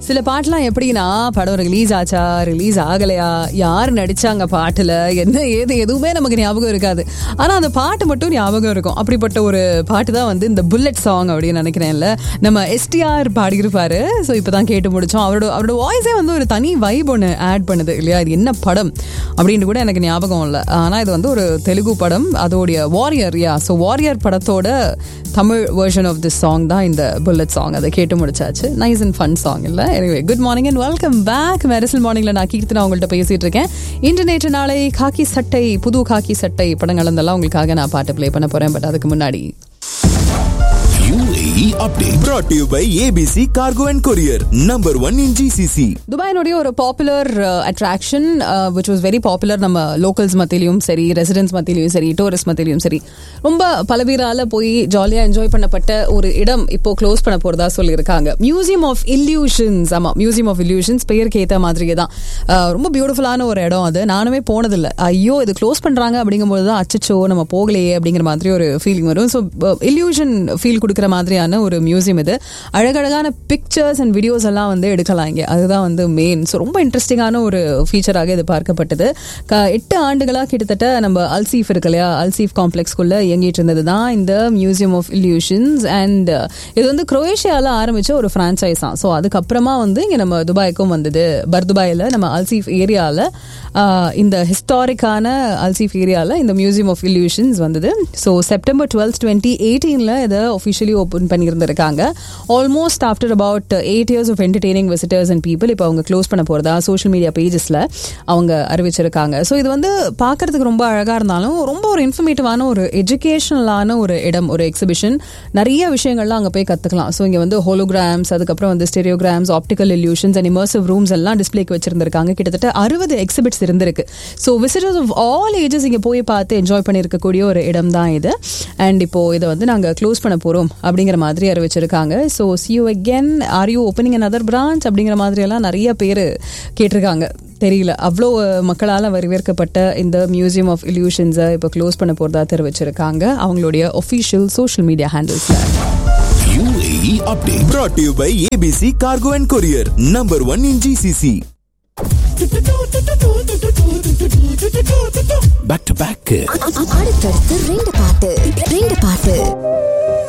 சில பாட்டுலாம் எப்படின்னா படம் ரிலீஸ் ஆச்சா ரிலீஸ் ஆகலையா யார் நடிச்சாங்க பாட்டுல என்ன ஏது எதுவுமே நமக்கு ஞாபகம் இருக்காது ஆனா அந்த பாட்டு மட்டும் ஞாபகம் இருக்கும் அப்படிப்பட்ட ஒரு பாட்டு தான் வந்து இந்த புல்லட் சாங் அப்படின்னு நினைக்கிறேன்ல நம்ம எஸ்டிஆர் பாடியிருப்பாரு ஸோ இப்பதான் கேட்டு முடிச்சோம் அவரோட அவரோட வாய்ஸே வந்து ஒரு தனி வைப் ஒன்று ஆட் பண்ணுது இல்லையா இது என்ன படம் அப்படின்னு கூட எனக்கு ஞாபகம் இல்லை ஆனா இது வந்து ஒரு தெலுங்கு படம் அதோடைய வாரியர் யா ஸோ வாரியர் படத்தோட தமிழ் வெர்ஷன் ஆஃப் திஸ் சாங் தான் இந்த புல்லட் சாங் அதை கேட்டு முடிச்சாச்சு நைஸ் அண்ட் ஃபன் சாங் இல்லை anyway good morning and welcome back Mersal மார்னிங்ல நான் கீர்த்தனா உங்கள்கிட்ட பேசிட்டு இருக்கேன் இன்று நேற்று நாளை காக்கி சட்டை புது காக்கி சட்டை படங்கள் இருந்தெல்லாம் உங்களுக்காக நான் பாட்டு ப்ளே பண்ண போறேன் பட் அதுக்கு முன்னாடி UAE update brought to you by ABC Cargo and Courier, number one in GCC. துபாயினுடைய ஒரு popular attraction which was very popular நம்ம லோக்கல்ஸ் மத்தியிலையும் சரி ரெசிடென்ட்ஸ் மத்தியிலையும் சரி டூரிஸ்ட் மத்தியிலையும் சரி ரொம்ப பல பேரால போய் ஜாலியாக என்ஜாய் பண்ணப்பட்ட ஒரு இடம் இப்போ க்ளோஸ் பண்ண போறதா சொல்லியிருக்காங்க மியூசியம் ஆஃப் இல்யூஷன்ஸ் ஆமா மியூசியம் ஆஃப் இல்யூஷன்ஸ் பெயருக்கு ஏற்ற மாதிரியே தான் அஹ், ரொம்ப பியூட்டிஃபுல்லான ஒரு இடம் அது நானுமே போனதில்லை ஐயோ இது க்ளோஸ் பண்றாங்க அப்படிங்கும்போது தான் அச்சச்சோ நம்ம போகலையே அப்படிங்கிற மாதிரி ஒரு ஃபீலிங் வரும் ஸோ இல்யூஷன் ஃபீல் கொடுக்குற மாதிரியான ஒரு மியூசியம் இது அழகழகான பிக்சர்ஸ் அண்ட் வீடியோஸ் எல்லாம் வந்து எடுக்கலாம் இங்கே அதுதான் வந்து மெயின் ஸோ ரொம்ப இன்ட்ரெஸ்டிங்கான ஒரு ஃபீச்சராக இது பார்க்கப்பட்டது க- எட்டு ஆண்டுகளாக கிட்டத்தட்ட நம்ம அல்சீஃப் இருக்கு இல்லையா அல்சீஃப் காம்ப்ளெக்ஸ்குள்ள இயங்கிட்டு இருந்தது தான் இந்த மியூசியம் ஆஃப் இல்யூஷன்ஸ் அண்ட் இது வந்து குரோவேஷியாவில் ஆரம்பிச்ச ஒரு ஃப்ரான்ச்சைஸ் தான் ஸோ அதுக்கப்புறமா வந்து இங்கே நம்ம துபாய்க்கும் வந்தது பர்துபாயில் நம்ம அல்சீஃப் ஏரியாவில் இந்த ஹிஸ்டாரிக்கான அல்சீஃப் ஏரியாவில் இந்த மியூசியம் ஆஃப் இல்யூஷன்ஸ் வந்தது ஸோ செப்டம்பர் டுவெல்த் டுவெண்ட்டி எயிட்டீனில் இதை ஒஃபிஷியலி ஓப்பன் பண்ணியிருந்திருக்காங்க almost after about eight years of entertaining visitors and people இப்போ அவங்க க்ளோஸ் பண்ண போகிறதா சோஷியல் மீடியா பேஜஸில் அவங்க அறிவிச்சிருக்காங்க ஸோ இது வந்து பார்க்கறதுக்கு ரொம்ப அழகாக இருந்தாலும் ரொம்ப ஒரு இன்ஃபர்மேட்டிவான ஒரு எஜுகேஷனலான ஒரு இடம் ஒரு எக்ஸிபிஷன் நிறைய விஷயங்கள்லாம் அங்கே போய் கற்றுக்கலாம் ஸோ இங்கே வந்து ஹோலோகிராம்ஸ் அதுக்கப்புறம் வந்து stereograms optical illusions and immersive rooms எல்லாம் டிஸ்பிளேக்கு வச்சிருந்திருக்காங்க கிட்டத்தட்ட அறுபது எக்ஸிபிட்ஸ் இருந்திருக்கு so visitors of all ages இங்கே போய் பார்த்து என்ஜாய் பண்ணியிருக்கக்கூடிய ஒரு இடம் தான் இது அண்ட் இப்போ இதை வந்து நாங்கள் க்ளோஸ் பண்ண போகிறோம் அப்படிங்கிற மாதிரி அறிவிச்சிருக்காங்க so see you again are you opening another branch அப்படிங்கிற மாதிரி எல்லாம் நிறைய பேர் கேட்டிருக்காங்க தெரியல அவ்வளோ மக்களால் வரவேற்கப்பட்ட இந்த மியூசியம் ஆஃப் இல்யூஷன்ஸை இப்போ க்ளோஸ் பண்ண போகிறதா தெரிவிச்சிருக்காங்க அவங்களுடைய ஒஃபிஷியல் சோஷியல் மீடியா ஹேண்டில்ஸில் UAE update brought to you by ABC Cargo and Courier, number one in GCC. Back to back. அடுத்தடுத்து ரெண்டு பாட்டு ரெண்டு பாட்டு